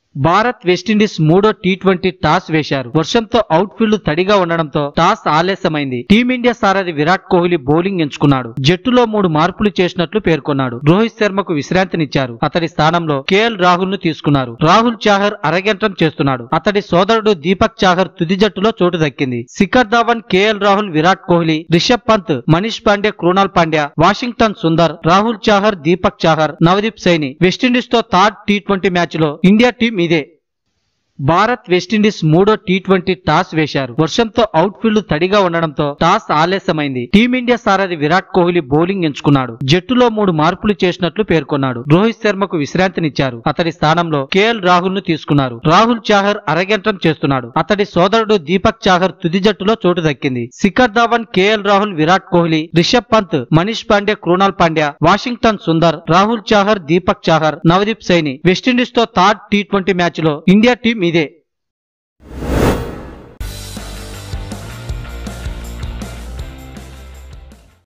Bharat West Indies మూడో T twenty toss వేశారు వర్షంతో అవుట్ ఫీల్డ్ తడిగా ఉండడంతో టాస్ ఆలస్యమైంది టీమిండియా సారథి విరాట్ కోహ్లీ బౌలింగ్ ఎంచుకున్నాడు జట్టులో మూడు మార్పులు చేసినట్లు పేర్కొన్నాడు రోహిత్ శర్మకు విశ్రాంతినిచ్చారు అతడి స్థానంలో కేఎల్ రాహుల్ ను తీసుకున్నారు రాహుల్ చాహర్ అరగంటం చేస్తున్నాడు అతడి సోదరుడు దీపక్ చాహర్ తుది జట్టులో చోటు దక్కింది Shikhar Dhawan KL Rahul Virat Kohli Rishabh Pant Manish Pandey Krunal Pandya Washington Sundar Rahul Chahar Deepak Chahar Navdeep Saini West Indies తో థర్డ్ టీ ట్వంటీ మ్యాచ్ లో ఇండియా టీం ఇదే భారత్ వెస్టిండీస్ మూడో టీ ట్వంటీ టాస్ వేశారు వర్షంతో అవుట్ ఫీల్డ్ తడిగా ఉండడంతో టాస్ ఆలస్యమైంది టీమిండియా సారథి విరాట్ కోహ్లీ బౌలింగ్ ఎంచుకున్నాడు జట్టులో మూడు మార్పులు చేసినట్లు పేర్కొన్నాడు రోహిత్ శర్మకు విశ్రాంతినిచ్చారు అతడి స్థానంలో కేఎల్ రాహుల్ ను తీసుకున్నారు రాహుల్ చాహర్ అరగంటం చేస్తున్నాడు అతడి సోదరుడు దీపక్ చాహర్ తుది జట్టులో చోటు దక్కింది Shikhar Dhawan KL Rahul Virat Kohli Rishabh Pant Manish Pandey Krunal Pandya Washington Sundar Rahul Chahar Deepak Chahar Navdeep Saini West Indies తో థర్డ్ టీ ట్వంటీ మ్యాచ్ లో ఇండియా టీం ఇదే